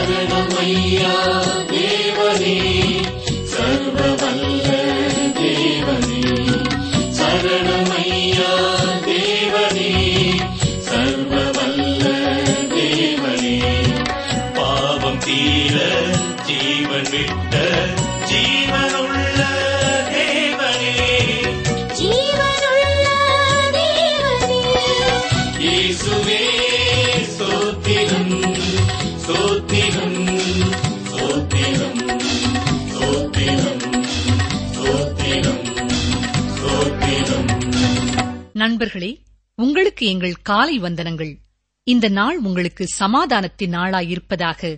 சரணமையா தேவனே சர்வவல்ல தேவனே சரணமையா தேவனே சர்வவல்ல தேவனே பாவம் தீர ஜீவன் விட்ட ஜீவனுள்ள தேவனே ஜீவனுள்ள தேவனே இயேசுவே ஸ்தோத்திரம் ஸ்தோத்திரம் ஸ்தோத்திரம் ஸ்தோத்திரம் ஸ்தோத்திரம் ஸ்தோத்திரம் நண்பர்களே உங்களுக்கு எங்கள் காலை வந்தனங்கள் இந்த நாள் உங்களுக்கு சமாதானத்தின் நாளாயிருப்பதாக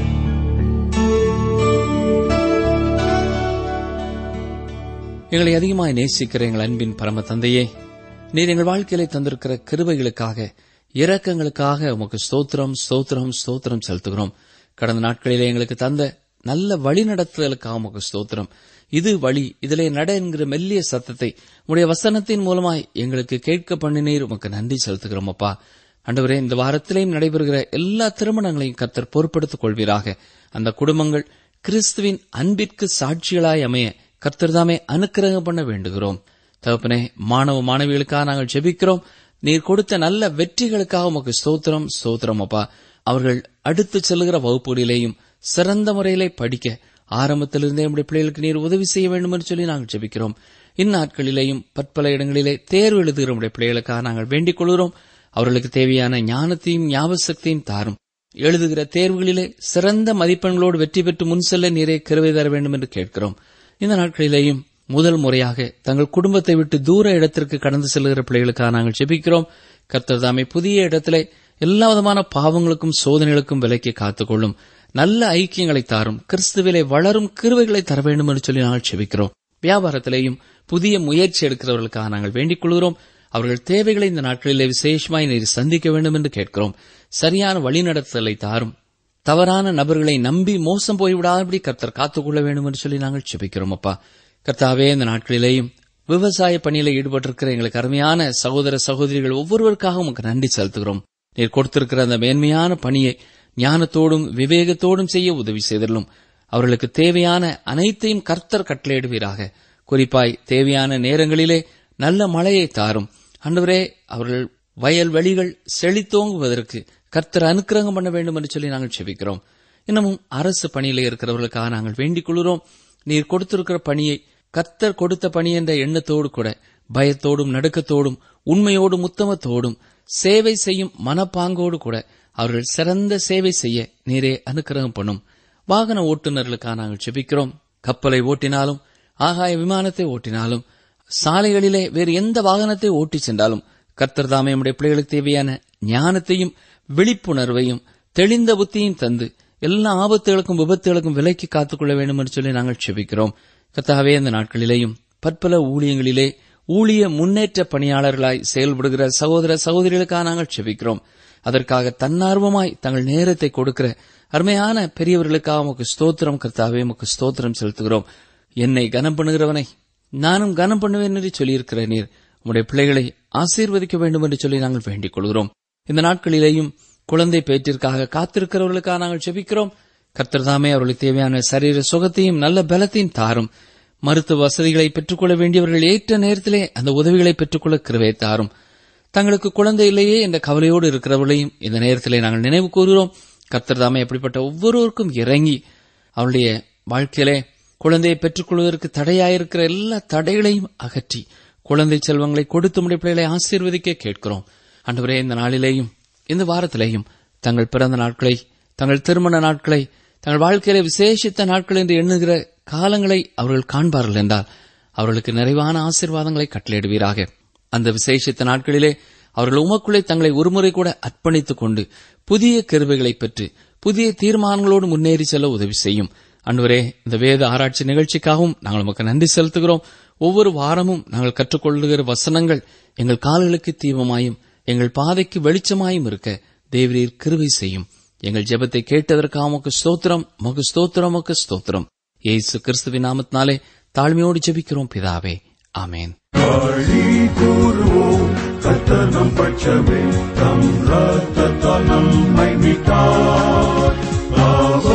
எங்களை அதிகமாய் நேசிக்கிற எங்கள் அன்பின் பரம தந்தையே நீர் எங்கள் வாழ்க்கையிலே தந்திருக்கிற கிருபைகளுக்காக இரக்கங்களுக்காக உமக்கு ஸ்தோத்திரம் ஸ்தோத்திரம் ஸ்தோத்திரம் செலுத்துகிறோம் கடந்த நாட்களிலே எங்களுக்கு தந்த நல்ல வழிநடத்துதலுக்காக உமக்கு ஸ்தோத்திரம் இது வழி இதிலே நட என்கிற மெல்லிய சத்தத்தை உடைய வசனத்தின் மூலமாய் எங்களுக்கு கேட்க பண்ணினீர் உமக்கு நன்றி செலுத்துகிறோம் அப்பா ஆண்டவரே இந்த வாரத்திலேயும் நடைபெறுகிற எல்லா திருமணங்களையும் கர்த்தர் பொறுப்படுத்திக் கொள்வீராக அந்த குடும்பங்கள் கிறிஸ்துவின் அன்பிற்கு சாட்சிகளாய் அமைய கர்த்தர் தாமே அனுக்கிரகம் பண்ண வேண்டுகிறோம் தகப்பனே மாணவ மாணவிகளுக்காக நாங்கள் ஜெபிக்கிறோம் நீர் கொடுத்த நல்ல வெற்றிகளுக்காக உமக்கு ஸ்தோத்திரம் ஸ்தோத்திரம் அப்பா அவர்கள் அடுத்து செல்லுகிற வகுப்புகளிலேயும் சிறந்த முறையிலே படிக்க ஆரம்பத்திலிருந்தே நம்முடைய பிள்ளைகளுக்கு நீர் உதவி செய்ய வேண்டும் என்று சொல்லி நாங்கள் ஜெபிக்கிறோம் இந்நாட்களிலேயும் பற்பல இடங்களிலே தேர்வு எழுதுகிற நம்முடைய பிள்ளைகளுக்காக நாங்கள் வேண்டிக் கொள்கிறோம் அவர்களுக்கு தேவையான ஞானத்தையும் ஞாபக சக்தியும் தாரும் எழுதுகிற தேர்வுகளிலே சிறந்த மதிப்பெண்களோடு வெற்றி பெற்று முன் செல்ல நீரே கருவை தர வேண்டும் என்று கேட்கிறோம் இந்த நாட்களிலேயும் முதல் முறையாக தங்கள் குடும்பத்தை விட்டு தூர இடத்திற்கு கடந்து செல்கிற பிள்ளைகளுக்காக நாங்கள் ஜெபிக்கிறோம் கர்த்தர் தாமே புதிய இடத்திலே எல்லா விதமான பாவங்களுக்கும் சோதனைகளுக்கும் விலைக்கு காத்துக்கொள்ளும் நல்ல ஐக்கியங்களை தாரும் கிறிஸ்துவிலே வளரும் கிருவைகளை தர வேண்டும் என்று சொல்லி நாங்கள் செபிக்கிறோம் வியாபாரத்திலேயும் புதிய முயற்சி எடுக்கிறவர்களுக்காக நாங்கள் வேண்டிக் கொள்கிறோம் அவர்கள் தேவைகளை இந்த நாட்களிலே விசேஷமாய் நீர் சந்திக்க வேண்டும் என்று கேட்கிறோம் சரியான வழிநடத்துதலை தாரும் தவறான நபர்களை நம்பி மோசம் போய்விடாதபடி கர்த்தர் காத்துக்கொள்ள வேண்டும் என்று சொல்லி நாங்கள் செபிக்கிறோம் அப்பா கர்த்தாவே இந்த நாட்களிலேயும் விவசாய பணியில ஈடுபட்டிருக்கிற எங்களுக்கு அருமையான சகோதர சகோதரிகள் ஒவ்வொருவருக்காக உமக்கு நன்றி செலுத்துகிறோம் நீர் கொடுத்திருக்கிற அந்த மேன்மையான பணியை ஞானத்தோடும் விவேகத்தோடும் செய்ய உதவி செய்தலும் அவர்களுக்கு தேவையான அனைத்தையும் கர்த்தர் கட்டளையிடுவீராக குறிப்பாய் தேவையான நேரங்களிலே நல்ல மழையை தாரும் அன்றுவரே அவர்கள் வயல் வெளிகள் செழித்தோங்குவதற்கு கர்த்தர் அனுக்கிரகம் பண்ண வேண்டும் என்று சொல்லி நாங்கள் செபிக்கிறோம் இன்னமும் அரசு பணியில இருக்கிறவர்களுக்காக நாங்கள் வேண்டிக் கொள்கிறோம் நீர் கொடுத்திருக்கிற பணியை கர்த்தர் கொடுத்த பணி என்ற எண்ணத்தோடு கூட பயத்தோடும் நடுக்கத்தோடும் உண்மையோடும் உத்தமத்தோடும் சேவை செய்யும் மனப்பாங்கோடு கூட அவர்கள் சிறந்த சேவை செய்ய நீரே அனுக்கிரகம் பண்ணும் வாகன ஓட்டுநர்களுக்காக நாங்கள் செபிக்கிறோம் கப்பலை ஓட்டினாலும் ஆகாய விமானத்தை ஓட்டினாலும் சாலைகளிலே வேறு எந்த வாகனத்தை ஓட்டி சென்றாலும் கர்த்தர் தாமே நம்முடைய பிள்ளைகளுக்கு தேவையான ஞானத்தையும் விழிப்புணர்வையும் தெளிந்த புத்தியும் தந்து எல்லா ஆபத்துகளுக்கும் விபத்துகளுக்கும் விலைக்கு காத்துக்கொள்ள வேண்டும் என்று சொல்லி நாங்கள் செபிக்கிறோம் கர்த்தாவே இந்த நாட்களிலேயும் பற்பல ஊழியங்களிலே ஊழிய முன்னேற்ற பணியாளர்களாய் செயல்படுகிற சகோதர சகோதரிகளுக்காக நாங்கள் செபிக்கிறோம் அதற்காக தன்னார்வமாய் தங்கள் நேரத்தை கொடுக்கிற அருமையான பெரியவர்களுக்காக உமக்கு ஸ்தோத்திரம் கர்த்தாவே உமக்கு ஸ்தோத்திரம் செலுத்துகிறோம் என்னை கனம் பண்ணுகிறவனை நானும் கனம் பண்ணுவேன் என்று சொல்லியிருக்கிற நீர் உம்முடைய பிள்ளைகளை ஆசீர்வதிக்க வேண்டும் என்று சொல்லி நாங்கள் வேண்டிக் கொள்கிறோம் இந்த நாட்களிலேயும் குழந்தை பேற்றிற்காக காத்திருக்கிறவர்களுக்காக நாங்கள் செபிக்கிறோம் கர்த்தர் தாமே அவர்களுக்கு தேவையான சரீர சுகத்தையும் நல்ல பலத்தையும் தாரும் மருத்துவ வசதிகளை பெற்றுக்கொள்ள வேண்டியவர்கள் ஏற்ற நேரத்திலே அந்த உதவிகளை பெற்றுக்கொள்ள கிருவை தாரும் தங்களுக்கு குழந்தை இல்லையே என்ற கவலையோடு இருக்கிறவர்களையும் இந்த நேரத்திலே நாங்கள் நினைவு கூறுகிறோம் கர்த்தர் தாமே அப்படிப்பட்ட ஒவ்வொருவருக்கும் இறங்கி அவருடைய வாழ்க்கையிலே குழந்தையை பெற்றுக்கொள்வதற்கு தடையாயிருக்கிற எல்லா தடைகளையும் அகற்றி குழந்தை செல்வங்களை கொடுத்து முடிய பிள்ளைகளை ஆசீர்வதிக்க கேட்கிறோம் அன்றுவரே இந்த நாளிலேயும் இந்த வாரத்திலேயும் தங்கள் பிறந்த நாட்களை தங்கள் திருமண நாட்களை தங்கள் வாழ்க்கையில விசேஷித்த நாட்கள் என்று எண்ணுகிற காலங்களை அவர்கள் காண்பார்கள் என்றால் அவர்களுக்கு நிறைவான ஆசீர்வாதங்களை கட்டளையிடுவீராக அந்த விசேஷித்த நாட்களிலே அவர்கள் உமக்குள்ளே தங்களை ஒருமுறை கூட அர்ப்பணித்துக் கொண்டு புதிய கருவைகளை பெற்று புதிய தீர்மானங்களோடு முன்னேறி செல்ல உதவி செய்யும் அன்றுவரே இந்த வேத ஆராய்ச்சி நிகழ்ச்சிக்காகவும் நாங்கள் உமக்கு நன்றி செலுத்துகிறோம் ஒவ்வொரு வாரமும் நாங்கள் கற்றுக்கொள்ளுகிற வசனங்கள் எங்கள் கால்களுக்கு தீபமாயும் எங்கள் பாதைக்கு வெளிச்சமாயும் இருக்க தேவரீர் கிருபை செய்யும் எங்கள் ஜெபத்தை கேட்டதற்காக உமக்கு ஸ்தோத்திரம் உமக்கு ஸ்தோத்திரம் உமக்கு ஸ்தோத்திரம் இயேசு கிறிஸ்துவின் நாமத்தினாலே தாழ்மையோடு ஜெபிக்கிறோம் பிதாவே ஆமேன் களி கூறுவோம் கத்தனம் பட்சமே தம் ரத்தத்தால் நம்மை மீட்டார் பாவ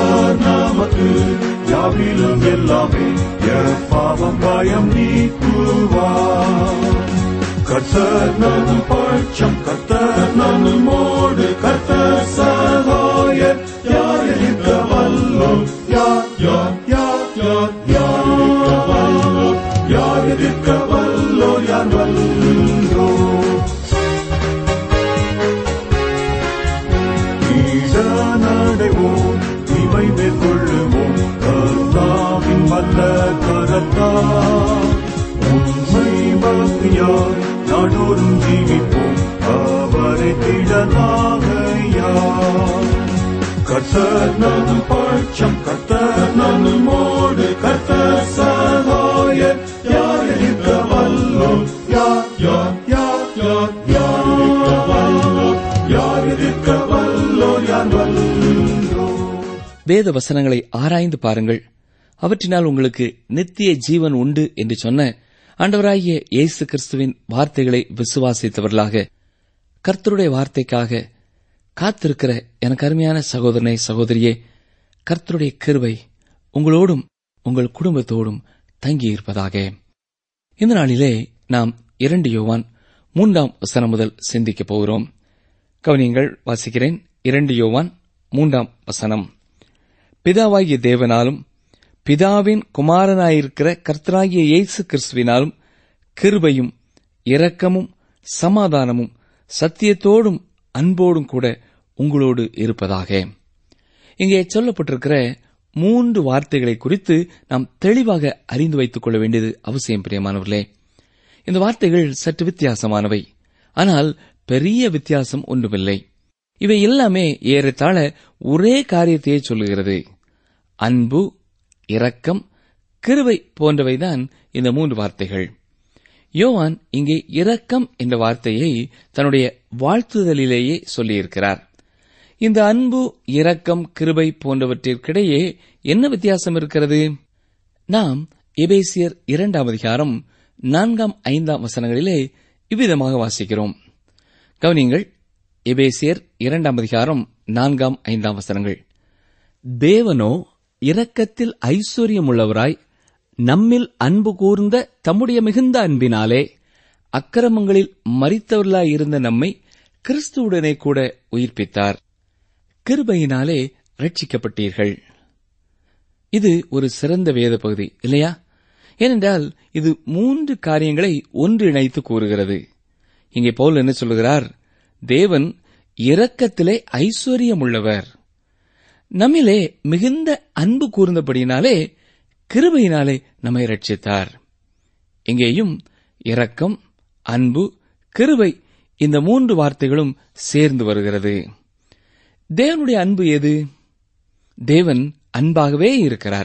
யாவிலும் எல்லாமே என் பாவம் பயம் நீக்குவார் கர்த்தர் நன்னும் பட்சம் கர்த்தர் நன்னும் மோடு கர்த்தர் சகாயர் யார் இருக்க வல்லோர் யார் யார் யார் யார் யார் இருக்க வல்லோர் யார் இருக்க வல்லோர் யார் வல்லோர் நடைவோம் இவை மேற்கொள்ளுவோம் கர்த்தாவின் வல்ல கரத்தார் உண்மை பக்தியாய் நாடோறும் ஜீவிப்போம் அவரை திடனாகையார் கர்த்தர் நன்னும் பட்சம் கர்த்தர் நன்னும் மோடு கர்த்தர் சகாயர் யார் இருக்க வல்லோர் யார் யார் யார் யார் யார் இருக்க வல்லோர் யார் இருக்க வல்லோர் யார் வல்லோர் வேத வசனங்களை ஆராய்ந்து பாருங்கள் அவற்றினால் உங்களுக்கு நித்திய ஜீவன் உண்டு என்று சொன்ன ஆண்டவராகிய இயேசு கிறிஸ்துவின் வார்த்தைகளை விசுவாசித்தவர்களாக கர்த்தருடைய வார்த்தைக்காக காத்திருக்கிற எனக்கு அருமையான சகோதரனை சகோதரியே கர்த்தருடைய கிருபை உங்களோடும் உங்கள் குடும்பத்தோடும் தங்கியிருப்பதாக இந்த நாளிலே நாம் இரண்டு யோவான் மூன்றாம் வசனம் முதல் சிந்திக்கப் போகிறோம் கவனியங்கள் வாசிக்கிறேன் இரண்டு யோவான் மூன்றாம் வசனம் பிதாவாகிய தேவனாலும் பிதாவின் குமாரனாயிருக்கிற கர்த்தராகிய இயேசு கிறிஸ்துவினாலும் கிருபையும் இரக்கமும் சமாதானமும் சத்தியத்தோடும் அன்போடும் கூட உங்களோடு இருப்பதாக இங்கே சொல்லப்பட்டிருக்கிற மூன்று வார்த்தைகளை குறித்து நாம் தெளிவாக அறிந்து வைத்துக் கொள்ள வேண்டியது அவசியம் பிரியமானவர்களே இந்த வார்த்தைகள் சற்று வித்தியாசமானவை ஆனால் பெரிய வித்தியாசம் ஒன்றுமில்லை இவை எல்லாமே ஏறத்தாழ ஒரே காரியத்தையே சொல்லுகிறது அன்பு இரக்கம் கிருபை போன்றவைதான் இந்த மூன்று வார்த்தைகள் யோவான் இங்கே இரக்கம் என்ற வார்த்தையை தன்னுடைய வாழ்த்துதலிலேயே சொல்லியிருக்கிறார் இந்த அன்பு இரக்கம் கிருபை போன்றவற்றிற்கிடையே என்ன வித்தியாசம் இருக்கிறது நாம் எபேசியர் இரண்டாம் அதிகாரம் நான்காம் ஐந்தாம் வசனங்களிலே இவ்விதமாக வாசிக்கிறோம் கவனிங்கள் எபேசியர் இரண்டாம் அதிகாரம் நான்காம் ஐந்தாம் வசனங்கள் தேவனோ இரக்கத்தில் ஐஸ்வர்யமுள்ளவராய் நம்மில் அன்பு கூர்ந்த தம்முடைய மிகுந்த அன்பினாலே அக்கிரமங்களில் மறித்தவர்களாய் இருந்த நம்மை கிறிஸ்துவுடனே கூட உயிர்ப்பித்தார் கிருபையினாலே ரட்சிக்கப்பட்டீர்கள் இது ஒரு சிறந்த வேத பகுதி இல்லையா ஏனென்றால் இது மூன்று காரியங்களை ஒன்றிணைத்து கூறுகிறது இங்கே பவுல் என்ன சொல்லுகிறார் தேவன் இரக்கத்திலே ஐஸ்வர்யமுள்ளவர் நம்மிலே மிகுந்த அன்பு கூர்ந்தபடியினாலே கிருபையினாலே நம்மை ரட்சித்தார் இங்கேயும் இரக்கம் அன்பு கிருபை இந்த மூன்று வார்த்தைகளும் சேர்ந்து வருகிறது தேவனுடைய அன்பு எது தேவன் அன்பாகவே இருக்கிறார்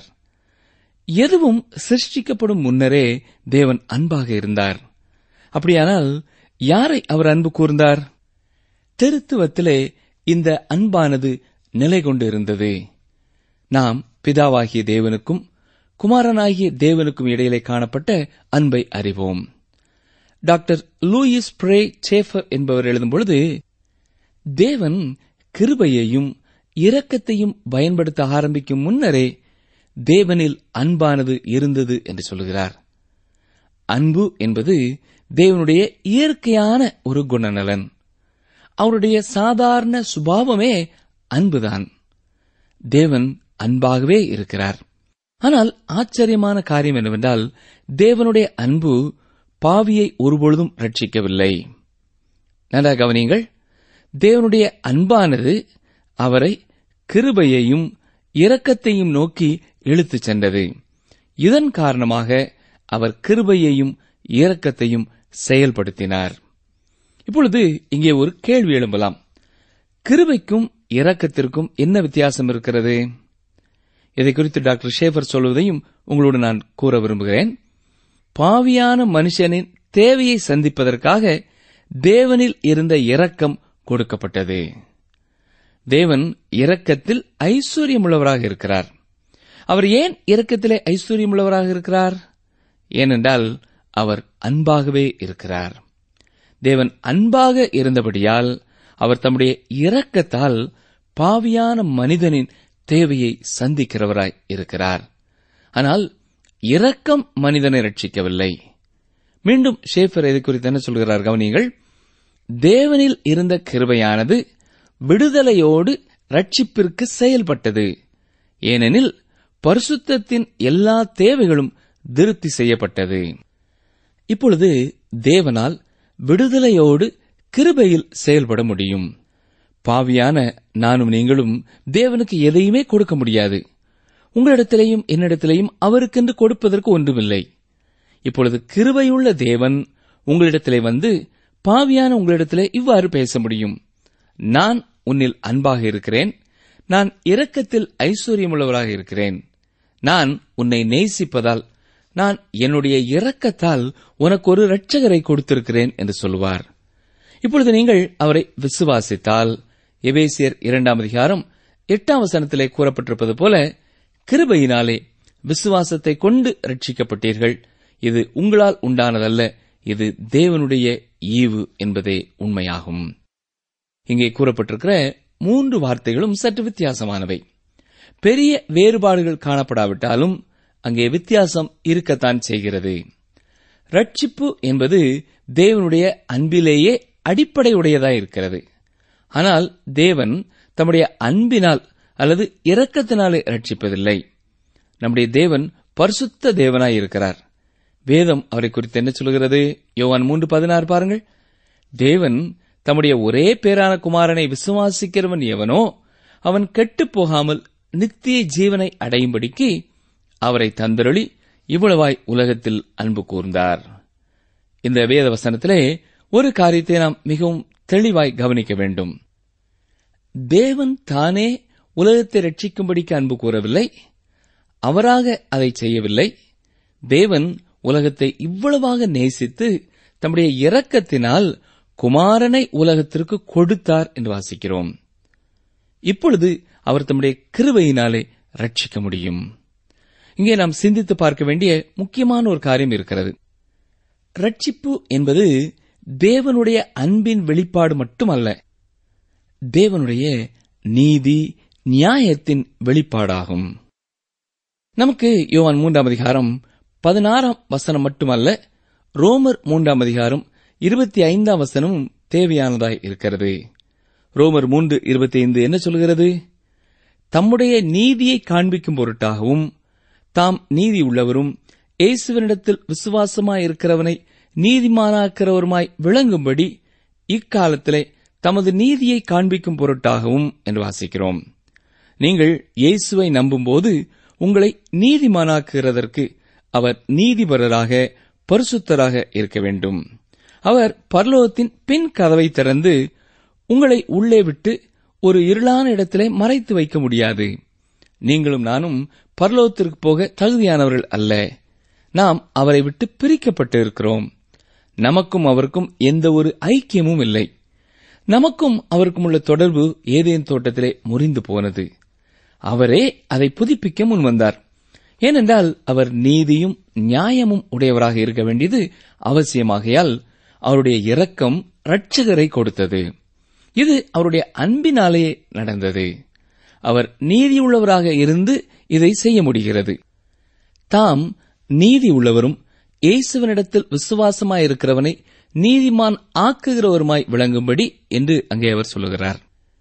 எதுவும் சிருஷ்டிக்கப்படும் முன்னரே தேவன் அன்பாக இருந்தார் அப்படியானால் யாரை அவர் அன்பு கூர்ந்தார் திருத்துவத்திலே இந்த அன்பானது நிலை கொண்டு இருந்தது நாம் பிதாவாகிய தேவனுக்கும் குமாரனாகிய தேவனுக்கும் இடையிலே காணப்பட்ட அன்பை அறிவோம் டாக்டர் லூயிஸ் பிரே சேஃபர் என்பவர் எழுதும் பொழுது தேவன் கிருபையையும் இரக்கத்தையும் பயன்படுத்த ஆரம்பிக்கும் முன்னரே தேவனில் அன்பானது இருந்தது என்று சொல்கிறார் அன்பு என்பது தேவனுடைய இயற்கையான ஒரு குணநலன் அவருடைய சாதாரண சுபாவமே அன்புதான் தேவன் அன்பாகவே இருக்கிறார் ஆனால் ஆச்சரியமான காரியம் என்னவென்றால் தேவனுடைய அன்பு பாவியை ஒருபொழுதும் ரட்சிக்கவில்லை நல்லா கவனியுங்கள் தேவனுடைய அன்பானது அவரை கிருபையையும் இரக்கத்தையும் நோக்கி இழுத்துச் சென்றது இதன் காரணமாக அவர் கிருபையையும் இரக்கத்தையும் செயல்படுத்தினார் இப்பொழுது இங்கே ஒரு கேள்வி எழும்பலாம் கிருபைக்கும் இரக்கத்திற்கும் என்ன வித்தியாசம் இருக்கிறது இதை குறித்து டாக்டர் ஷேஃபர் சொல்வதையும் உங்களோடு நான் கூற விரும்புகிறேன் பாவியான மனுஷனின் தேவையை சந்திப்பதற்காக தேவனில் இருந்த இரக்கம் கொடுக்கப்பட்டது தேவன் இரக்கத்தில் ஐஸ்வர்யமுள்ளவராக இருக்கிறார் அவர் ஏன் இரக்கத்திலே ஐஸ்வர்யமுள்ளவராக இருக்கிறார் ஏனென்றால் அவர் அன்பாகவே இருக்கிறார் தேவன் அன்பாக இருந்தபடியால் அவர் தம்முடைய இரக்கத்தால் பாவியான மனிதனின் தேவையை சந்திக்கிறவராய் இருக்கிறார் ஆனால் இரக்கம் மனிதனை ரட்சிக்கவில்லை மீண்டும் ஷேஃபர் இதை குறித்து என்ன சொல்கிறார் கவனியங்கள் தேவனில் இருந்த கிருபையானது விடுதலையோடு ரட்சிப்பிற்கு செயல்பட்டது ஏனெனில் பரிசுத்தத்தின் எல்லா தேவைகளும் திருப்தி செய்யப்பட்டது இப்பொழுது தேவனால் விடுதலையோடு கிருபையில் செயல்பட முடியும் பாவியான நானும் நீங்களும் தேவனுக்கு எதையுமே கொடுக்க முடியாது உங்களிடத்திலேயும் என்னிடத்திலேயும் அவருக்கென்று கொடுப்பதற்கு ஒன்றுமில்லை இப்பொழுது கிருபையுள்ள தேவன் உங்களிடத்திலே வந்து பாவியான உங்களிடத்திலே இவ்வாறு பேச முடியும் நான் உன்னில் அன்பாக இருக்கிறேன் நான் இரக்கத்தில் ஐஸ்வர்யமுள்ளவராக இருக்கிறேன் நான் உன்னை நேசிப்பதால் நான் என்னுடைய இரக்கத்தால் உனக்கு ஒரு இரட்சகரை கொடுத்திருக்கிறேன் என்று சொல்லுவார் இப்பொழுது நீங்கள் அவரை விசுவாசித்தால் எபேசியர் இரண்டாம் அதிகாரம் எட்டாம் வசனத்திலே கூறப்பட்டிருப்பது போல கிருபையினாலே விசுவாசத்தை கொண்டு ரட்சிக்கப்பட்டீர்கள் இது உங்களால் உண்டானதல்ல இது தேவனுடைய ஈவு என்பதே உண்மையாகும் இங்கே கூறப்பட்டிருக்கிற மூன்று வார்த்தைகளும் சற்று வித்தியாசமானவை பெரிய வேறுபாடுகள் காணப்படாவிட்டாலும் அங்கே வித்தியாசம் இருக்கத்தான் செய்கிறது ரட்சிப்பு என்பது தேவனுடைய அன்பிலேயே அடிப்படை உடையதாய் இருக்கிறது ஆனால் தேவன் தம்முடைய அன்பினால் அல்லது இரக்கத்தினாலே ரட்சிப்பதில்லை நம்முடைய தேவன் பரிசுத்த தேவனாய் இருக்கிறார் வேதம் அவரை குறித்து என்ன சொல்கிறது யோவான் மூன்று பதினாறு பாருங்கள் தேவன் தம்முடைய ஒரே பேரான குமாரனை விசுவாசிக்கிறவன் எவனோ அவன் கெட்டுப் போகாமல் நித்திய ஜீவனை அடையும்படிக்கு அவரை தந்தருளி இவ்வளவாய் உலகத்தில் அன்பு கூர்ந்தார் இந்த வேத வசனத்திலே ஒரு காரியத்தை நாம் மிகவும் தெளிவாய் கவனிக்க வேண்டும் தேவன் தானே உலகத்தை ரட்சிக்கும்படிக்கு அன்பு கூறவில்லை அவராக அதை செய்யவில்லை தேவன் உலகத்தை இவ்வளவாக நேசித்து தம்முடைய இரக்கத்தினால் குமாரனை உலகத்திற்கு கொடுத்தார் என்று வாசிக்கிறோம் இப்பொழுது அவர் தம்முடைய கிருபையினாலே ரட்சிக்க முடியும் இங்கே நாம் சிந்தித்து பார்க்க வேண்டிய முக்கியமான ஒரு காரியம் இருக்கிறது ரட்சிப்பு என்பது தேவனுடைய அன்பின் வெளிப்பாடு மட்டுமல்ல தேவனுடைய நீதி நியாயத்தின் வெளிப்பாடாகும் நமக்கு யோவான் மூன்றாம் அதிகாரம் பதினாறாம் வசனம் மட்டுமல்ல ரோமர் மூன்றாம் அதிகாரம் இருபத்தி ஐந்தாம் வசனமும் தேவையானதாய் இருக்கிறது ரோமர் மூன்று இருபத்தி ஐந்து என்ன சொல்கிறது தம்முடைய நீதியை காண்பிக்கும் பொருட்டாகவும் தாம் நீதி உள்ளவரும் இயேசுவனிடத்தில் விசுவாசமாய் இருக்கிறவனை நீதிமானாக்கிறவருமாய் விளங்கும்படி இக்காலத்திலே தமது நீதியை காண்பிக்கும் பொருட்டாகவும் என்று வாசிக்கிறோம் நீங்கள் இயேசுவை நம்பும்போது உங்களை நீதிமானாக்குகிறதற்கு அவர் நீதிபரராக பரிசுத்தராக இருக்க வேண்டும் அவர் பரலோகத்தின் பின் கதவை திறந்து உங்களை உள்ளே விட்டு ஒரு இருளான இடத்திலே மறைத்து வைக்க முடியாது நீங்களும் நானும் பரலோகத்திற்கு போக தகுதியானவர்கள் அல்ல நாம் அவரை விட்டு பிரிக்கப்பட்டு இருக்கிறோம் நமக்கும் அவருக்கும் எந்த ஒரு ஐக்கியமும் இல்லை நமக்கும் அவருக்கும் உள்ள தொடர்பு ஏதேன் தோட்டத்திலே முறிந்து போனது அவரே அதை புதுப்பிக்க முன்வந்தார் ஏனென்றால் அவர் நீதியும் நியாயமும் உடையவராக இருக்க வேண்டியது அவசியமாகையால் அவருடைய இரக்கம் இரட்சகரை கொடுத்தது இது அவருடைய அன்பினாலேயே நடந்தது அவர் நீதியுள்ளவராக இருந்து இதை செய்ய முடிகிறது தாம் நீதி உள்ளவரும் இயேசுவனிடத்தில் விசுவாசமாயிருக்கிறவனை நீதிமான் ஆக்குகிறவருமாய் விளங்கும்படி என்று அங்கே அவர் சொல்லுகிறார்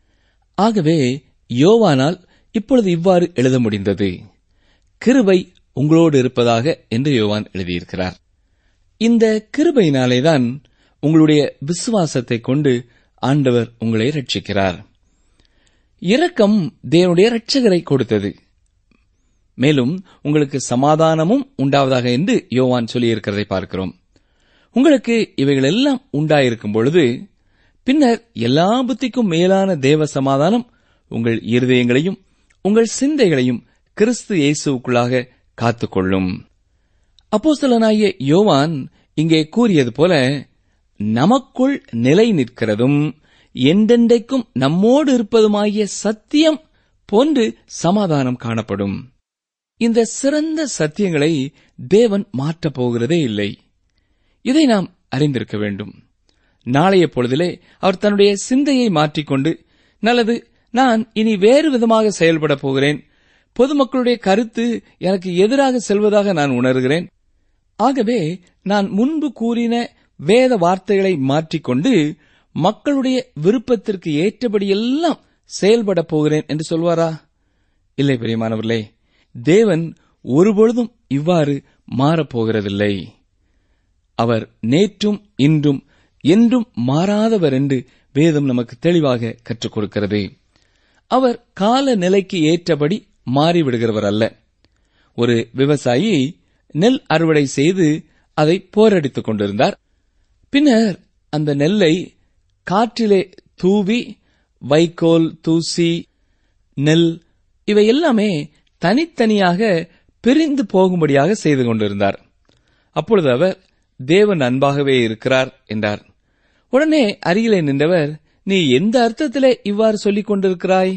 ஆகவே யோவானால் இப்பொழுது இவ்வாறு எழுத முடிந்தது கிருபை உங்களோடு இருப்பதாக என்று யோவான் எழுதியிருக்கிறார் இந்த கிருபையினாலேதான் உங்களுடைய விசுவாசத்தை கொண்டு ஆண்டவர் உங்களை ரட்சிக்கிறார் இரக்கம் தேவனுடைய இரட்சகரை கொடுத்தது மேலும் உங்களுக்கு சமாதானமும் உண்டாவதாக என்று யோவான் சொல்லியிருக்கிறதை பார்க்கிறோம் உங்களுக்கு இவைகள் எல்லாம் உண்டாயிருக்கும் பொழுது பின்னர் எல்லா புத்திக்கும் மேலான தேவ சமாதானம் உங்கள் இருதயங்களையும் உங்கள் சிந்தைகளையும் கிறிஸ்து இயேசுவுக்குள்ளாக காத்துக்கொள்ளும் அப்போஸ்தலனாகிய யோவான் இங்கே கூறியது போல நமக்குள் நிலை நிற்கிறதும் என்றென்றைக்கும் நம்மோடு இருப்பதுமாகிய சத்தியம் போன்று சமாதானம் காணப்படும் இந்த சிறந்த சத்தியங்களை தேவன் மாற்றப் போகிறதே இல்லை இதை நாம் அறிந்திருக்க வேண்டும் நாளைய பொழுதிலே அவர் தன்னுடைய சிந்தையை மாற்றிக்கொண்டு நல்லது நான் இனி வேறு விதமாக செயல்பட போகிறேன் பொதுமக்களுடைய கருத்து எனக்கு எதிராக செல்வதாக நான் உணர்கிறேன் ஆகவே நான் முன்பு கூறின வேத வார்த்தைகளை மாற்றிக்கொண்டு மக்களுடைய விருப்பத்திற்கு ஏற்றபடியெல்லாம் செயல்பட போகிறேன் என்று சொல்வாரா இல்லை பிரியமானவர்களே தேவன் ஒருபொழுதும் இவ்வாறு மாறப்போகிறதில்லை அவர் நேற்றும் இன்றும் என்றும் மாறாதவர் என்று வேதம் நமக்கு தெளிவாக கற்றுக் கொடுக்கிறது அவர் கால நிலைக்கு ஏற்றபடி மாறிவிடுகிறவர் அல்ல ஒரு விவசாயி நெல் அறுவடை செய்து அதை போரடித்துக் கொண்டிருந்தார் பின்னர் அந்த நெல்லை காற்றிலே தூவி வைக்கோல் தூசி நெல் இவை எல்லாமே தனித்தனியாக பிரிந்து போகும்படியாக செய்து கொண்டிருந்தார் அப்பொழுது அவர் தேவன் அன்பாகவே இருக்கிறார் என்றார் உடனே அருகிலே நின்றவர் நீ எந்த அர்த்தத்திலே இவ்வாறு சொல்லிக் கொண்டிருக்கிறாய்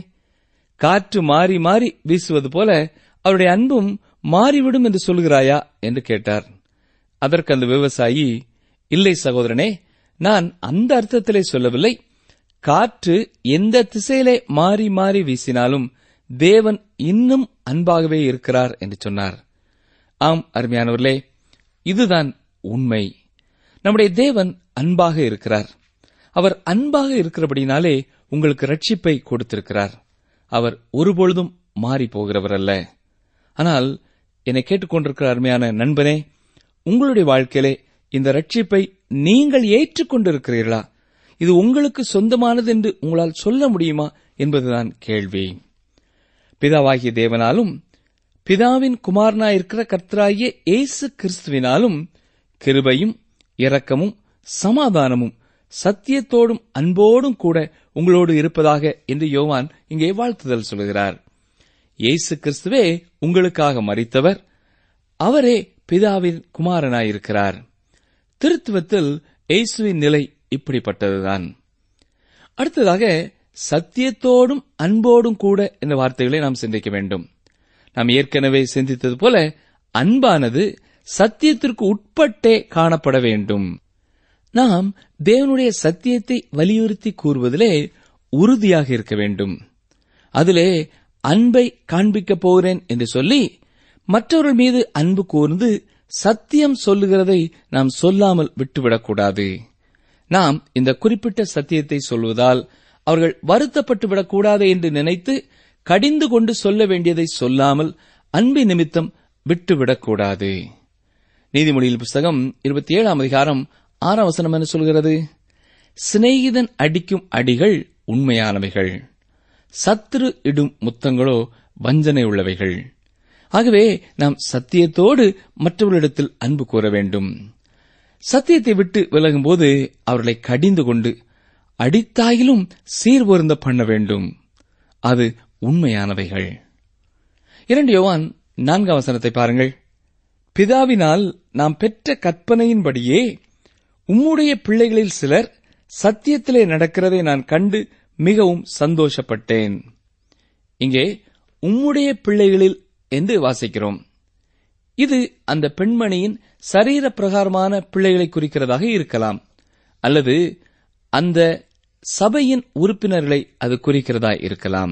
காற்று மாறி மாறி வீசுவது போல அவருடைய அன்பும் மாறிவிடும் என்று சொல்கிறாயா என்று கேட்டார் அதற்கு அந்த விவசாயி இல்லை சகோதரனே நான் அந்த அர்த்தத்திலே சொல்லவில்லை காற்று எந்த திசையிலே மாறி மாறி வீசினாலும் தேவன் இன்னும் அன்பாகவே இருக்கிறார் என்று சொன்னார் ஆம் அருமையானவர்களே இதுதான் உண்மை நம்முடைய தேவன் அன்பாக இருக்கிறார் அவர் அன்பாக இருக்கிறபடினாலே உங்களுக்கு ரட்சிப்பை கொடுத்திருக்கிறார் அவர் ஒருபொழுதும் மாறி போகிறவர் அல்ல ஆனால் என்னை கேட்டுக்கொண்டிருக்கிற அருமையான நண்பனே உங்களுடைய வாழ்க்கையிலே இந்த ரட்சிப்பை நீங்கள் ஏற்றுக்கொண்டிருக்கிறீர்களா இது உங்களுக்கு சொந்தமானது என்று உங்களால் சொல்ல முடியுமா என்பதுதான் கேள்வி பிதாவாகிய தேவனாலும் பிதாவின் குமாரனாயிருக்கிற கர்த்தராகிய இயேசு கிறிஸ்துவினாலும் கிருபையும் இரக்கமும் சமாதானமும் சத்தியத்தோடும் அன்போடும் கூட உங்களோடு இருப்பதாக என்று யோவான் இங்கே வாழ்த்துதல் சொல்கிறார் இயேசு கிறிஸ்துவே உங்களுக்காக மறித்தவர் அவரே பிதாவின் குமாரனாயிருக்கிறார் திருத்துவத்தில் இயேசுவின் நிலை இப்படிப்பட்டதுதான் அடுத்ததாக சத்தியத்தோடும் அன்போடும் கூட என்ற வார்த்தைகளை நாம் சிந்திக்க வேண்டும் நாம் ஏற்கனவே சிந்தித்தது போல அன்பானது சத்தியத்திற்கு உட்பட்டே காணப்பட வேண்டும் நாம் தேவனுடைய சத்தியத்தை வலியுறுத்தி கூறுவதிலே உறுதியாக இருக்க வேண்டும் அதிலே அன்பை காண்பிக்கப் போகிறேன் என்று சொல்லி மற்றவர்கள் மீது அன்பு கூர்ந்து சத்தியம் சொல்லுகிறதை நாம் சொல்லாமல் விட்டுவிடக்கூடாது நாம் இந்த குறிப்பிட்ட சத்தியத்தை சொல்வதால் அவர்கள் வருத்தப்பட்டு விடக்கூடாது என்று நினைத்து கடிந்து கொண்டு சொல்ல வேண்டியதை சொல்லாமல் அன்பு நிமித்தம் விட்டுவிடக்கூடாது நீதிமொழியில் புஸ்தகம் இருபத்தி ஏழாம் அதிகாரம் ஆறாம் வசனம் என்ன சொல்கிறது சிநேகிதன் அடிக்கும் அடிகள் உண்மையானவைகள் சத்துரு இடும் முத்தங்களோ வஞ்சனை உள்ளவைகள் ஆகவே நாம் சத்தியத்தோடு மற்றவர்களிடத்தில் அன்பு கூற வேண்டும் சத்தியத்தை விட்டு விலகும்போது அவர்களை கடிந்து கொண்டு அடித்தாயிலும் சீர்பொருந்த பண்ண வேண்டும் அது உண்மையானவைகள் இரண்டு யோவான் நான்காம் வசனத்தை பாருங்கள் பிதாவினால் நாம் பெற்ற கற்பனையின்படியே உம்முடைய பிள்ளைகளில் சிலர் சத்தியத்திலே நடக்கிறதை நான் கண்டு மிகவும் சந்தோஷப்பட்டேன் இங்கே உம்முடைய பிள்ளைகளில் என்று வாசிக்கிறோம் இது அந்த பெண்மணியின் சரீர பிரகாரமான பிள்ளைகளை குறிக்கிறதாக இருக்கலாம் அல்லது அந்த சபையின் உறுப்பினர்களை அது குறிக்கிறதா இருக்கலாம்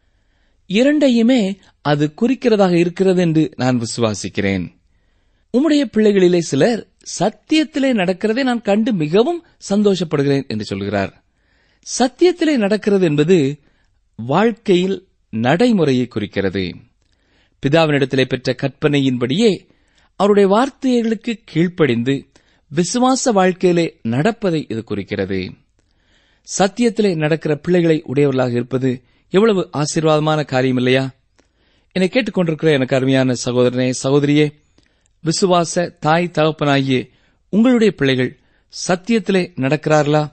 இரண்டையுமே அது குறிக்கிறதாக இருக்கிறது என்று நான் விசுவாசிக்கிறேன் உம்முடைய பிள்ளைகளிலே சிலர் சத்தியத்திலே நடக்கிறதை நான் கண்டு மிகவும் சந்தோஷப்படுகிறேன் என்று சொல்கிறார் சத்தியத்திலே நடக்கிறது என்பது வாழ்க்கையில் நடைமுறையை குறிக்கிறது பிதாவினிடத்திலே பெற்ற கற்பனையின்படியே அவருடைய வார்த்தைகளுக்கு கீழ்ப்படிந்து விசுவாச வாழ்க்கையிலே நடப்பதை இது குறிக்கிறது சத்தியத்திலே நடக்கிற பிள்ளைகளை உடையவர்களாக இருப்பது எவ்வளவு ஆசீர்வாதமான காரியம் இல்லையா என்னை கேட்டுக்கொண்டிருக்கிற எனக்கு அருமையான சகோதரனே சகோதரியே விசுவாச தாய் தகப்பனாகிய உங்களுடைய பிள்ளைகள் சத்தியத்திலே நடக்கிறார்களா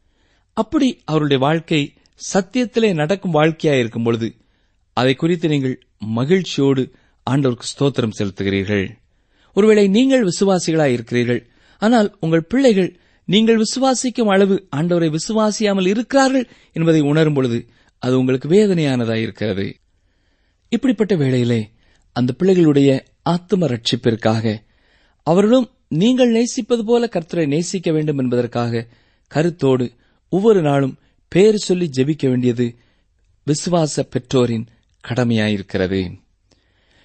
அப்படி அவருடைய வாழ்க்கை சத்தியத்திலே நடக்கும் வாழ்க்கையா இருக்கும் பொழுது அதை குறித்து நீங்கள் மகிழ்ச்சியோடு ஆண்டவருக்கு ஸ்தோத்திரம் செலுத்துகிறீர்கள் ஒருவேளை நீங்கள் விசுவாசிகளாய் இருக்கிறீர்கள் ஆனால் உங்கள் பிள்ளைகள் நீங்கள் விசுவாசிக்கும் அளவு ஆண்டவரை விசுவாசியாமல் இருக்கிறார்கள் என்பதை உணரும் பொழுது அது உங்களுக்கு வேதனையானதாய் இருக்கிறது இப்படிப்பட்ட வேளையிலே அந்த பிள்ளைகளுடைய ஆத்ம ரட்சிப்பிற்காக அவர்களும் நீங்கள் நேசிப்பது போல கர்த்தரை நேசிக்க வேண்டும் என்பதற்காக கருத்தோடு ஒவ்வொரு நாளும் பேர் சொல்லி ஜெபிக்க வேண்டியது விசுவாச பெற்றோரின் கடமையாயிருக்கிறது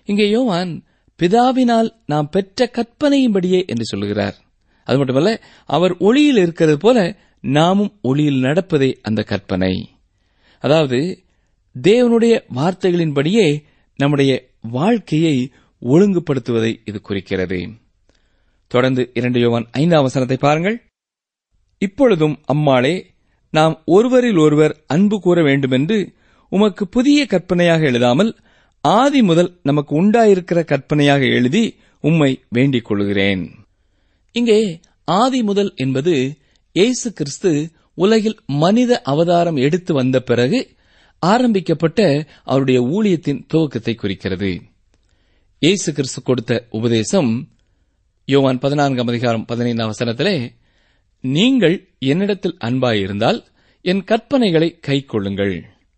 இங்கே யோவான் பிதாவினால் நாம் பெற்ற கற்பனையின்படியே என்று சொல்லுகிறார் அது மட்டுமல்ல அவர் ஒளியில் இருக்கிறது போல நாமும் ஒளியில் நடப்பதே அந்த கற்பனை அதாவது தேவனுடைய வார்த்தைகளின்படியே நம்முடைய வாழ்க்கையை ஒழுங்குபடுத்துவதை இது குறிக்கிறது தொடர்ந்து இரண்டு யோவான் ஐந்தாம் வசனத்தை பாருங்கள் இப்பொழுதும் அம்மாளே நாம் ஒருவரில் ஒருவர் அன்பு கூற வேண்டுமென்று உமக்கு புதிய கற்பனையாக எழுதாமல் ஆதி முதல் நமக்கு உண்டாயிருக்கிற கற்பனையாக எழுதி உம்மை வேண்டிக் கொள்கிறேன் இங்கே ஆதி முதல் என்பது இயேசு கிறிஸ்து உலகில் மனித அவதாரம் எடுத்து வந்த பிறகு ஆரம்பிக்கப்பட்ட அவருடைய ஊழியத்தின் துவக்கத்தை குறிக்கிறது இயேசு கிறிஸ்து கொடுத்த உபதேசம் யோவான் பதினான்காம் அதிகாரம் பதினைந்தாம் வசனத்திலே நீங்கள் என்னிடத்தில் அன்பாயிருந்தால் என் கற்பனைகளை கைக்கொள்ளுங்கள்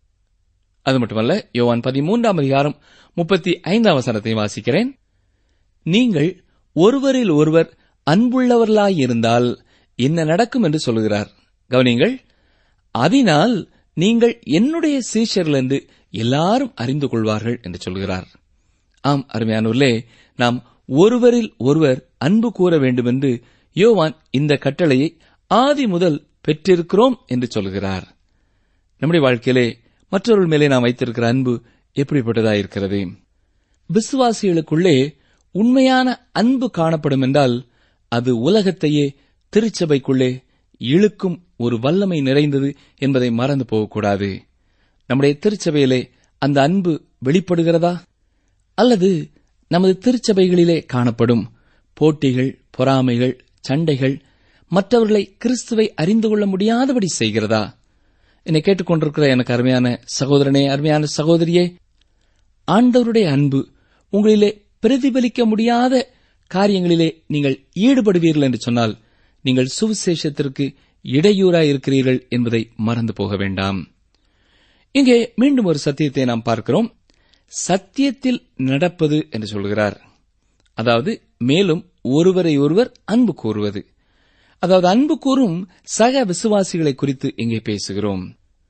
அது மட்டுமல்ல யோவான் பதிமூன்றாம் அதிகாரம் முப்பத்தி ஐந்தாம் வசனத்தை வாசிக்கிறேன் நீங்கள் ஒருவரில் ஒருவர் அன்புள்ளவர்களாயிருந்தால் என்ன நடக்கும் என்று சொல்லுகிறார் கவனிங்கள் அதனால் நீங்கள் என்னுடைய சீஷர்கள் என்று எல்லாரும் அறிந்து கொள்வார்கள் என்று சொல்கிறார் ஆம் அருமையானூர்லே நாம் ஒருவரில் ஒருவர் அன்பு கூற வேண்டும் என்று யோவான் இந்த கட்டளையை ஆதி முதல் பெற்றிருக்கிறோம் என்று சொல்கிறார் நம்முடைய வாழ்க்கையிலே மற்றவர்கள் மேலே நாம் வைத்திருக்கிற அன்பு எப்படிப்பட்டதா இருக்கிறது விசுவாசிகளுக்குள்ளே உண்மையான அன்பு காணப்படும் என்றால் அது உலகத்தையே திருச்சபைக்குள்ளே இழுக்கும் ஒரு வல்லமை நிறைந்தது என்பதை மறந்து போகக்கூடாது நம்முடைய திருச்சபையிலே அந்த அன்பு வெளிப்படுகிறதா அல்லது நமது திருச்சபைகளிலே காணப்படும் போட்டிகள் பொறாமைகள் சண்டைகள் மற்றவர்களை கிறிஸ்துவை அறிந்து கொள்ள முடியாதபடி செய்கிறதா என்னை கேட்டுக்கொண்டிருக்கிற எனக்கு அருமையான சகோதரனே அருமையான சகோதரியே ஆண்டவருடைய அன்பு உங்களிலே பிரதிபலிக்க முடியாத காரியங்களிலே நீங்கள் ஈடுபடுவீர்கள் என்று சொன்னால் நீங்கள் சுவிசேஷத்திற்கு இடையூறாய் இருக்கிறீர்கள் என்பதை மறந்து போக வேண்டாம் இங்கே மீண்டும் ஒரு சத்தியத்தை நாம் பார்க்கிறோம் சத்தியத்தில் நடப்பது என்று சொல்கிறார் அதாவது மேலும் ஒருவரை ஒருவர் அன்பு கூறுவது அதாவது அன்பு கூறும் சக விசுவாசிகளை குறித்து இங்கே பேசுகிறோம்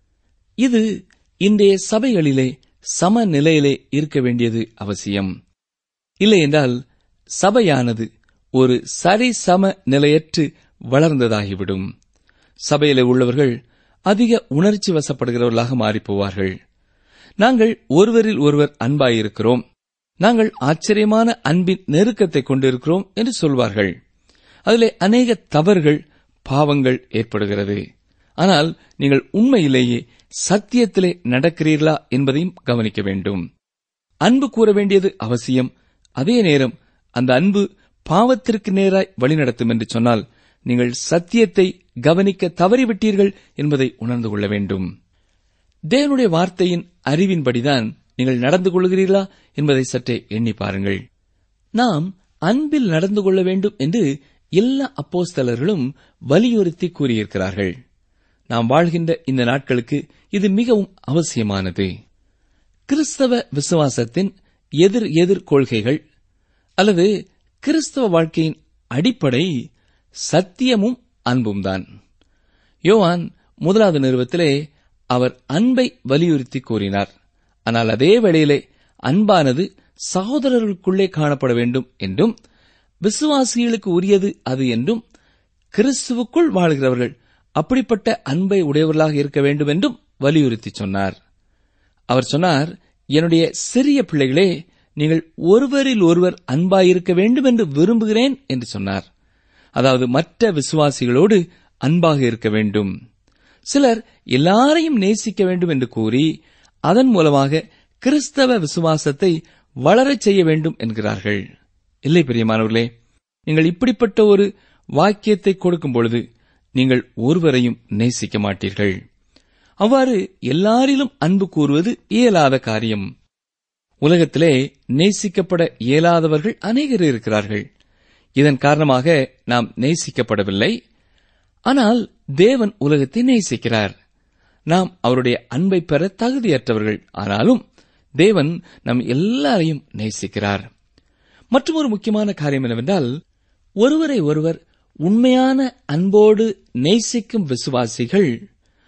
இது இன்றைய சபைகளிலே சமநிலையிலே இருக்க வேண்டியது அவசியம் இல்லை என்றால் சபையானது ஒரு சரிசம நிலையற்று வளர்ந்ததாகிவிடும் சபையிலே உள்ளவர்கள் அதிக உணர்ச்சி வசப்படுகிறவர்களாக மாறிப் போவார்கள் நாங்கள் ஒருவரில் ஒருவர் அன்பாயிருக்கிறோம் நாங்கள் ஆச்சரியமான அன்பின் நெருக்கத்தை கொண்டிருக்கிறோம் என்று சொல்வார்கள் அதிலே அநேக தவறுகள் பாவங்கள் ஏற்படுகிறது ஆனால் நீங்கள் உண்மையிலேயே சத்தியத்திலே நடக்கிறீர்களா என்பதையும் கவனிக்க வேண்டும் அன்பு கூற வேண்டியது அவசியம் அதே நேரம் அந்த அன்பு பாவத்திற்கு நேராய் வழிநடத்தும் என்று சொன்னால் நீங்கள் சத்தியத்தை கவனிக்க தவறிவிட்டீர்கள் என்பதை உணர்ந்து கொள்ள வேண்டும் தேவனுடைய வார்த்தையின் அறிவின்படிதான் நீங்கள் நடந்து கொள்கிறீர்களா என்பதை சற்றே எண்ணி பாருங்கள் நாம் அன்பில் நடந்து கொள்ள வேண்டும் என்று எல்லா அப்போஸ்தலர்களும் வலியுறுத்தி கூறியிருக்கிறார்கள் நாம் வாழ்கின்ற இந்த நாட்களுக்கு இது மிகவும் அவசியமானது கிறிஸ்தவ விசுவாசத்தின் எதிர் எதிர் கொள்கைகள் அல்லது கிறிஸ்தவ வாழ்க்கையின் அடிப்படை சத்தியமும் அன்பும் தான் யோவான் முதலாவது நிறுவத்திலே அவர் அன்பை வலியுறுத்தி கூறினார் ஆனால் அதே வேளையிலே அன்பானது சகோதரர்களுக்குள்ளே காணப்பட வேண்டும் என்றும் விசுவாசிகளுக்கு உரியது அது என்றும் கிறிஸ்துவுக்குள் வாழ்கிறவர்கள் அப்படிப்பட்ட அன்பை உடையவர்களாக இருக்க வேண்டும் என்றும் வலியுறுத்தி சொன்னார் அவர் சொன்னார் என்னுடைய சிறிய பிள்ளைகளே நீங்கள் ஒருவரில் ஒருவர் அன்பாயிருக்க வேண்டும் என்று விரும்புகிறேன் என்று சொன்னார் அதாவது மற்ற விசுவாசிகளோடு அன்பாக இருக்க வேண்டும் சிலர் எல்லாரையும் நேசிக்க வேண்டும் என்று கூறி அதன் மூலமாக கிறிஸ்தவ விசுவாசத்தை வளரச் செய்ய வேண்டும் என்கிறார்கள் இல்லை பிரியமானவர்களே நீங்கள் இப்படிப்பட்ட ஒரு வாக்கியத்தை கொடுக்கும் பொழுது நீங்கள் ஒருவரையும் நேசிக்க மாட்டீர்கள் அவ்வாறு எல்லாரிலும் அன்பு கூறுவது இயலாத காரியம் உலகத்திலே நேசிக்கப்பட இயலாதவர்கள் அநேகர் இருக்கிறார்கள் இதன் காரணமாக நாம் நேசிக்கப்படவில்லை ஆனால் தேவன் உலகத்தை நேசிக்கிறார் நாம் அவருடைய அன்பை பெற தகுதியற்றவர்கள் ஆனாலும் தேவன் நம் எல்லாரையும் நேசிக்கிறார் மற்றும் ஒரு முக்கியமான காரியம் என்னவென்றால் ஒருவரை ஒருவர் உண்மையான அன்போடு நேசிக்கும் விசுவாசிகள்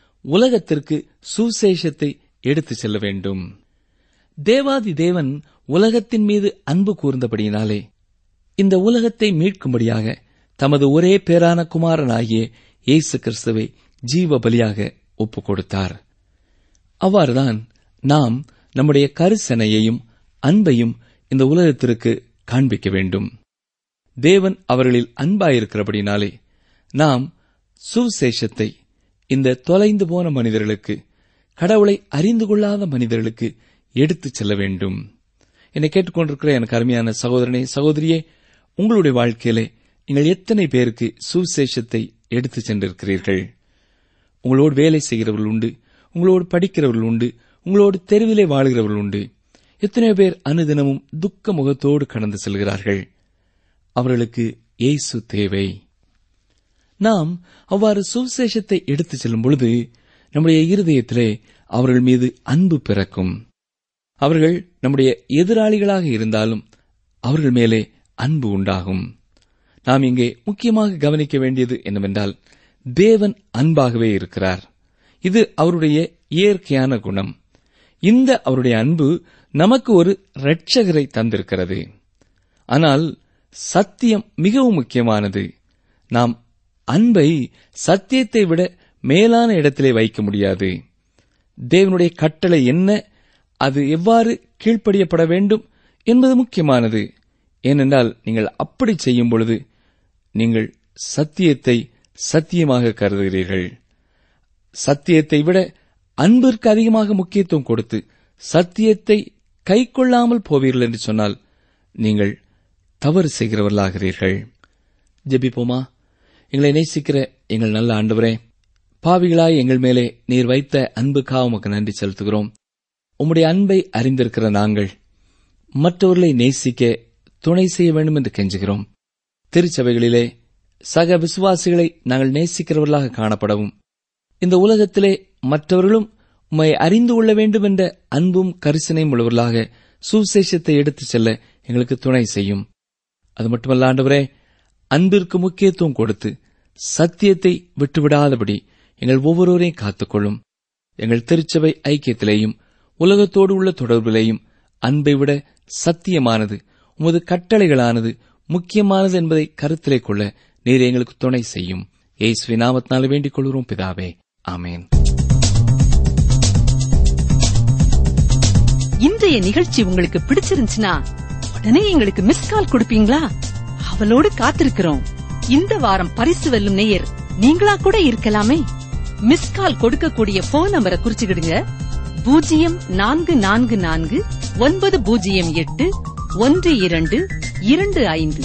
உலகத்திற்கு சுசேஷத்தை எடுத்துச் செல்ல வேண்டும் தேவாதி தேவன் உலகத்தின் மீது அன்பு கூர்ந்தபடியினாலே இந்த உலகத்தை மீட்கும்படியாக தமது ஒரே பேரான குமாரனாகிய இயேசு கிறிஸ்துவை ஜீவ பலியாக ஒப்புக் கொடுத்தார் அவ்வாறுதான் நாம் நம்முடைய கருசனையையும் அன்பையும் இந்த உலகத்திற்கு காண்பிக்க வேண்டும் தேவன் அவர்களில் அன்பாயிருக்கிறபடினாலே நாம் சுவிசேஷத்தை இந்த தொலைந்து போன மனிதர்களுக்கு கடவுளை அறிந்து கொள்ளாத மனிதர்களுக்கு எடுத்துச் செல்ல வேண்டும் என்னை கேட்டுக்கொண்டிருக்கிற எனக்கு அருமையான சகோதரனே சகோதரியே உங்களுடைய வாழ்க்கையிலே நீங்கள் எத்தனை பேருக்கு சுவிசேஷத்தை எடுத்துச் சென்றிருக்கிறீர்கள் உங்களோடு வேலை செய்கிறவர்கள் உண்டு உங்களோடு படிக்கிறவர்கள் உண்டு உங்களோடு தெருவிலே வாழ்கிறவர்கள் உண்டு எத்தனையோ பேர் அனுதினமும் துக்க முகத்தோடு கடந்து செல்கிறார்கள் அவர்களுக்கு இயேசு தேவை நாம் அவ்வாறு சுவிசேஷத்தை எடுத்துச் செல்லும் பொழுது நம்முடைய இருதயத்திலே அவர்கள் மீது அன்பு பிறக்கும் அவர்கள் நம்முடைய எதிராளிகளாக இருந்தாலும் அவர்கள் மேலே அன்பு உண்டாகும் நாம் இங்கே முக்கியமாக கவனிக்க வேண்டியது என்னவென்றால் தேவன் அன்பாகவே இருக்கிறார் இது அவருடைய இயற்கையான குணம் இந்த அவருடைய அன்பு நமக்கு ஒரு இரட்சகரை தந்திருக்கிறது ஆனால் சத்தியம் மிகவும் முக்கியமானது நாம் அன்பை சத்தியத்தை விட மேலான இடத்திலே வைக்க முடியாது தேவனுடைய கட்டளை என்ன அது எவ்வாறு கீழ்ப்படியப்பட வேண்டும் என்பது முக்கியமானது ஏனென்றால் நீங்கள் அப்படி செய்யும் பொழுது நீங்கள் சத்தியத்தை சத்தியமாக கருதுகிறீர்கள் சத்தியத்தை விட அன்பிற்கு அதிகமாக முக்கியத்துவம் கொடுத்து சத்தியத்தை கைக்கொள்ளாமல் போவீர்கள் என்று சொன்னால் நீங்கள் தவறு செய்கிறவர்களாகிறீர்கள் ஜெபிப்போமா எங்களை நேசிக்கிற எங்கள் நல்ல ஆண்டவரே பாவிகளாய் எங்கள் மேலே நீர் வைத்த அன்புக்காக உமக்கு நன்றி செலுத்துகிறோம் உம்முடைய அன்பை அறிந்திருக்கிற நாங்கள் மற்றவர்களை நேசிக்க துணை செய்ய வேண்டும் என்று கெஞ்சுகிறோம் திருச்சபைகளிலே சக விசுவாசிகளை நாங்கள் நேசிக்கிறவர்களாக காணப்படவும் இந்த உலகத்திலே மற்றவர்களும் உம்மை அறிந்து கொள்ள வேண்டும் என்ற அன்பும் கரிசனையும் உள்ளவர்களாக சுவிசேஷத்தை எடுத்துச் செல்ல எங்களுக்கு துணை செய்யும் அது மட்டுமல்ல ஆண்டவரே அன்பிற்கு முக்கியத்துவம் கொடுத்து சத்தியத்தை விட்டுவிடாதபடி எங்கள் ஒவ்வொருவரையும் காத்துக்கொள்ளும் எங்கள் திருச்சபை ஐக்கியத்திலேயும் உலகத்தோடு உள்ள தொடர்பிலேயும் அன்பை விட சத்தியமானது உமது கட்டளைகளானது முக்கியமானது என்பதை கருத்திலே கொள்ள நீர் எங்களுக்கு துணை செய்யும் ஏசுவி நாமத்தினால வேண்டிக் கொள்கிறோம் பிதாவே ஆமேன் இன்றைய நிகழ்ச்சி உங்களுக்கு பிடிச்சிருந்துச்சுன்னா உடனே எங்களுக்கு மிஸ் கால் கொடுப்பீங்களா அவளோடு காத்திருக்கிறோம் இந்த வாரம் பரிசு வெல்லும் நேயர் நீங்களா கூட இருக்கலாமே மிஸ் கால் கொடுக்கக்கூடிய போன் நம்பரை குறிச்சுக்கிடுங்க பூஜ்ஜியம் நான்கு நான்கு நான்கு ஒன்பது பூஜ்ஜியம் எட்டு ஒன்று இரண்டு இரண்டு ஐந்து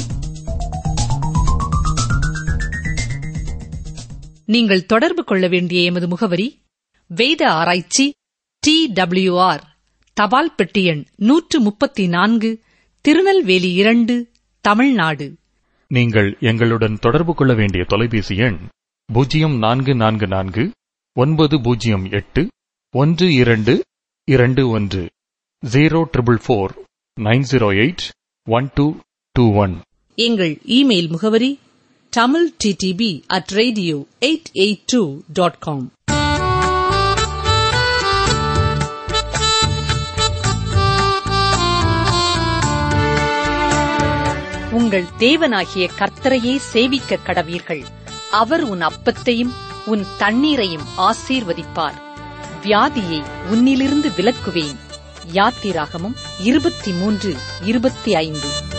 நீங்கள் தொடர்பு கொள்ள வேண்டிய எமது முகவரி வேத ஆராய்ச்சி டி டபிள்யூஆர் தபால் பெட்டி எண் நூற்று முப்பத்தி நான்கு திருநெல்வேலி இரண்டு தமிழ்நாடு நீங்கள் எங்களுடன் தொடர்பு கொள்ள வேண்டிய தொலைபேசி எண் பூஜ்ஜியம் நான்கு நான்கு நான்கு ஒன்பது பூஜ்ஜியம் எட்டு ஒன்று இரண்டு இரண்டு ஒன்று zero triple four nine zero eight one two two one எங்கள் இமெயில் முகவரி Tamil DTP at radio eight eight two dot com உங்கள் தேவனாகிய கர்த்தரையே சேவிக்க கடவீர்கள் அவர் உன் அப்பத்தையும் உன் தண்ணீரையும் ஆசீர்வதிப்பார் வியாதியை உன்னிலிருந்து விலக்குவேன் யாத்திராகமும் இருபத்தி மூன்று இருபத்தி ஐந்து